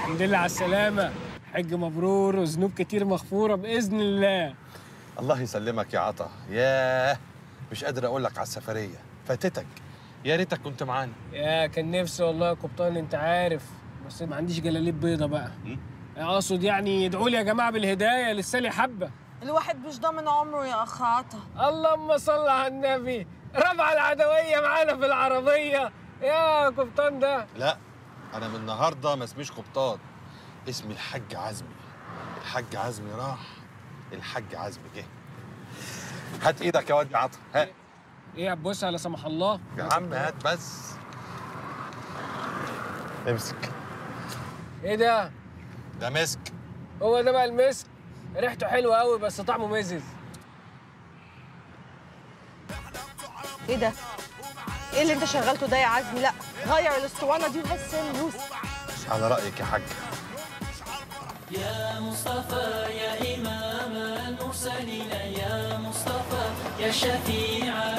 الحمد لله على السلامة حج مبرور وذنوب كتير مغفورة بإذن الله الله يسلمك يا عطا ياه مش قادر اقول لك على السفريه فاتتك يا ريتك كنت معانا يا كان نفسي والله يا قبطان انت عارف بس ما عنديش جلاليب بيضة بقى اقصد يعني ادعوا لي يا جماعة بالهداية لسه لي حبة الواحد مش ضامن عمره يا اخ عطا اللهم صل على النبي رفع العدوية معانا في العربية يا قبطان ده لا انا من النهارده ما اسميش قبطان اسمي الحاج عزمي الحاج عزمي راح الحاج عزمي جه هات ايدك يا واد يا عطا هات ايه يا بوسها لا سمح الله يا عم هات بس امسك ايه ده ده مسك هو ده بقى المسك ريحته حلوة قوي بس طعمه مزز ايه ده ايه اللي انت شغلته ده يا عزمي لا غير الاسطوانه دي وهز الروس على رايك يا حاج يا مصطفى يا إمام المرسلين يا مصطفى يا شفيع